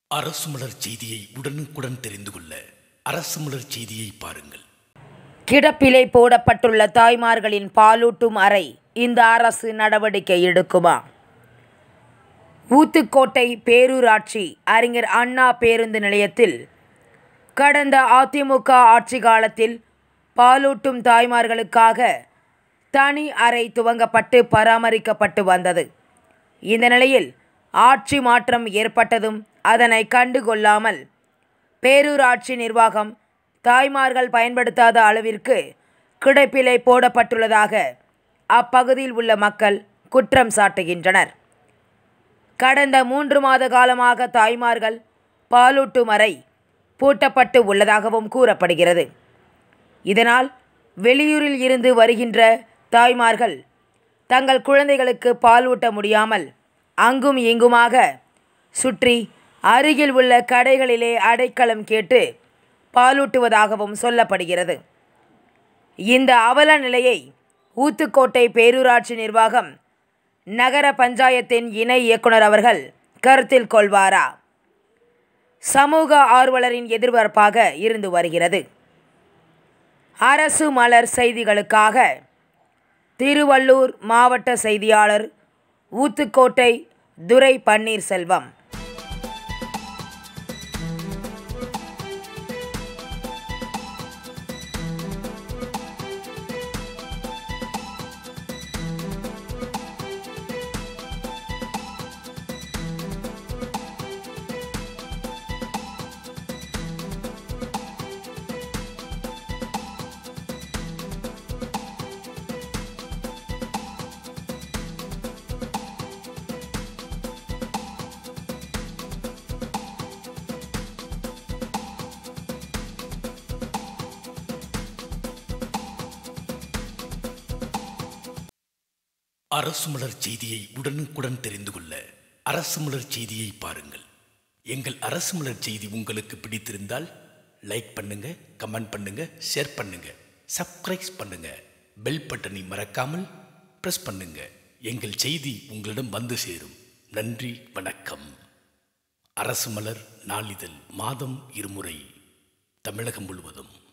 அரசு மலர் செய்தியை உடனுக்குடன் தெரிந்து கொள்ள அரசு மலர் செய்தியை பாருங்கள் கிடப்பிலை போடப்பட்டுள்ள தாய்மார்களின் பாலூட்டும் அறை இந்த அரசு நடவடிக்கை எடுக்குமா ஊத்துக்கோட்டை பேரூராட்சி அறிஞர் அண்ணா பேருந்து நிலையத்தில் கடந்த அதிமுக ஆட்சி காலத்தில் பாலூட்டும் தாய்மார்களுக்காக தனி அறை துவங்கப்பட்டு பராமரிக்கப்பட்டு வந்தது இந்த நிலையில் ஆட்சி மாற்றம் ஏற்பட்டதும் அதனை கண்டுகொள்ளாமல் பேரூராட்சி நிர்வாகம் தாய்மார்கள் பயன்படுத்தாத அளவிற்கு கிடைப்பிலை போடப்பட்டுள்ளதாக அப்பகுதியில் உள்ள மக்கள் குற்றம் சாட்டுகின்றனர் கடந்த மூன்று மாத காலமாக தாய்மார்கள் பாலூட்டும் அறை பூட்டப்பட்டு உள்ளதாகவும் கூறப்படுகிறது இதனால் வெளியூரில் இருந்து வருகின்ற தாய்மார்கள் தங்கள் குழந்தைகளுக்கு பால் ஊட்ட முடியாமல் அங்கும் இங்குமாக சுற்றி அருகில் உள்ள கடைகளிலே அடைக்கலம் கேட்டு பாலூட்டுவதாகவும் சொல்லப்படுகிறது இந்த அவல நிலையை ஊத்துக்கோட்டை பேரூராட்சி நிர்வாகம் நகர பஞ்சாயத்தின் இணை இயக்குனர் அவர்கள் கருத்தில் கொள்வாரா சமூக ஆர்வலரின் எதிர்பார்ப்பாக இருந்து வருகிறது அரசு மலர் செய்திகளுக்காக திருவள்ளூர் மாவட்ட செய்தியாளர் ஊத்துக்கோட்டை துரை பன்னீர்செல்வம் அரசு மலர் செய்தியை உடனுக்குடன் தெரிந்து கொள்ள அரசு மலர் செய்தியை பாருங்கள் எங்கள் அரசு மலர் செய்தி உங்களுக்கு பிடித்திருந்தால் லைக் பண்ணுங்க கமெண்ட் பண்ணுங்க ஷேர் பண்ணுங்க சப்ஸ்கிரைப் பண்ணுங்க பெல் பட்டனை மறக்காமல் பிரஸ் பண்ணுங்க எங்கள் செய்தி உங்களிடம் வந்து சேரும் நன்றி வணக்கம் அரசு மலர் நாளிதழ் மாதம் இருமுறை தமிழகம் முழுவதும்